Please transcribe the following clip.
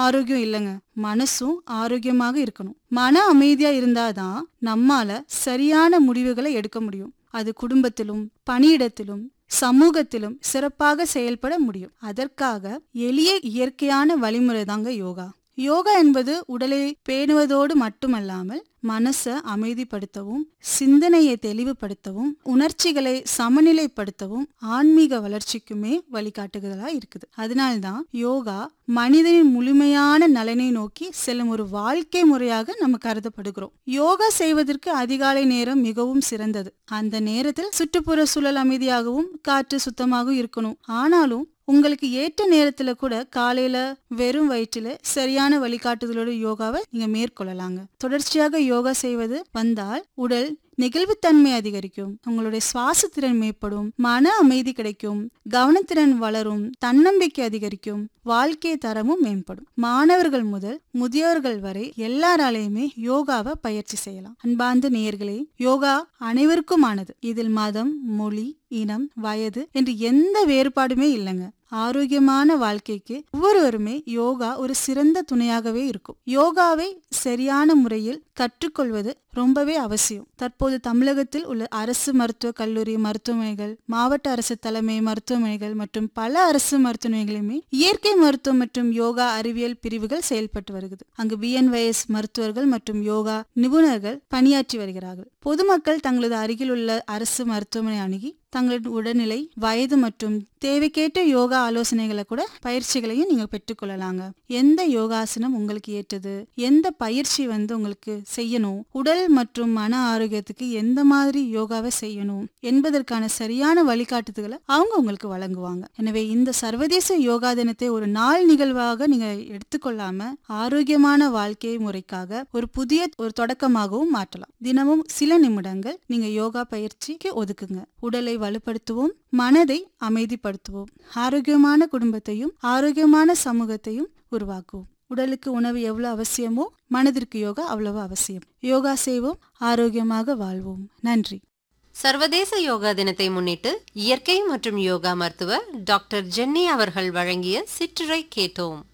ஆரோக்கியம் இல்லைங்க மனசும் ஆரோக்கியமாக இருக்கணும் மன அமைதியா இருந்தாதான் நம்மால சரியான முடிவுகளை எடுக்க முடியும் அது குடும்பத்திலும் பணியிடத்திலும் சமூகத்திலும் சிறப்பாக செயல்பட முடியும் அதற்காக எளிய இயற்கையான வழிமுறை தாங்க யோகா யோகா என்பது உடலை பேணுவதோடு மட்டுமல்லாமல் மனசை அமைதிப்படுத்தவும் சிந்தனையை தெளிவுபடுத்தவும் உணர்ச்சிகளை சமநிலைப்படுத்தவும் ஆன்மீக வளர்ச்சிக்குமே வழிகாட்டுதலா இருக்குது அதனால்தான் யோகா மனிதனின் முழுமையான நலனை நோக்கி செல்லும் ஒரு வாழ்க்கை முறையாக நம்ம கருதப்படுகிறோம் யோகா செய்வதற்கு அதிகாலை நேரம் மிகவும் சிறந்தது அந்த நேரத்தில் சுற்றுப்புற சூழல் அமைதியாகவும் காற்று சுத்தமாகவும் இருக்கணும் ஆனாலும் உங்களுக்கு ஏற்ற நேரத்துல கூட காலையில வெறும் வயிற்றுல சரியான வழிகாட்டுதலோட யோகாவை நீங்க மேற்கொள்ளலாங்க தொடர்ச்சியாக யோகா செய்வது வந்தால் உடல் நெகிழ்வுத்தன்மை அதிகரிக்கும் உங்களுடைய சுவாச திறன் மேம்படும் மன அமைதி கிடைக்கும் கவனத்திறன் வளரும் தன்னம்பிக்கை அதிகரிக்கும் வாழ்க்கை தரமும் மேம்படும் மாணவர்கள் முதல் முதியோர்கள் வரை எல்லாராலையுமே யோகாவை பயிற்சி செய்யலாம் அன்பார்ந்த நேயர்களே யோகா அனைவருக்குமானது இதில் மதம் மொழி இனம் வயது என்று எந்த வேறுபாடுமே இல்லைங்க ஆரோக்கியமான வாழ்க்கைக்கு ஒவ்வொருவருமே யோகா ஒரு சிறந்த துணையாகவே இருக்கும் யோகாவை சரியான முறையில் கற்றுக்கொள்வது ரொம்பவே அவசியம் தற்போது தமிழகத்தில் உள்ள அரசு மருத்துவக் கல்லூரி மருத்துவமனைகள் மாவட்ட அரசு தலைமை மருத்துவமனைகள் மற்றும் பல அரசு மருத்துவமனைகளுமே இயற்கை மருத்துவம் மற்றும் யோகா அறிவியல் பிரிவுகள் செயல்பட்டு வருகிறது அங்கு பிஎன்வயஸ் மருத்துவர்கள் மற்றும் யோகா நிபுணர்கள் பணியாற்றி வருகிறார்கள் பொதுமக்கள் தங்களது அருகில் உள்ள அரசு மருத்துவமனை அணுகி தங்களது உடல்நிலை வயது மற்றும் தேவைக்கேற்ற யோகா ஆலோசனைகளை கூட பயிற்சிகளையும் நீங்க பெற்றுக்கொள்ளலாங்க எந்த யோகாசனம் உங்களுக்கு ஏற்றது எந்த பயிற்சி வந்து உங்களுக்கு செய்யணும் உடல் மற்றும் மன ஆரோக்கியத்துக்கு எந்த மாதிரி யோகாவை செய்யணும் என்பதற்கான சரியான வழிகாட்டுதல்களை அவங்க உங்களுக்கு வழங்குவாங்க எனவே இந்த சர்வதேச யோகா தினத்தை ஒரு நாள் நிகழ்வாக நீங்க எடுத்துக்கொள்ளாம ஆரோக்கியமான வாழ்க்கை முறைக்காக ஒரு புதிய ஒரு தொடக்கமாகவும் மாற்றலாம் தினமும் சில நிமிடங்கள் நீங்க யோகா பயிற்சிக்கு ஒதுக்குங்க உடலை வலுப்படுத்துவோம் மனதை அமைதிப்படுத்துவோம் ஆரோக்கியமான குடும்பத்தையும் ஆரோக்கியமான சமூகத்தையும் உருவாக்குவோம் உடலுக்கு உணவு எவ்வளவு அவசியமோ மனதிற்கு யோகா அவ்வளவு அவசியம் யோகா செய்வோம் ஆரோக்கியமாக வாழ்வோம் நன்றி சர்வதேச யோகா தினத்தை முன்னிட்டு இயற்கை மற்றும் யோகா மருத்துவர் டாக்டர் ஜென்னி அவர்கள் வழங்கிய சிற்றுரை கேட்டோம்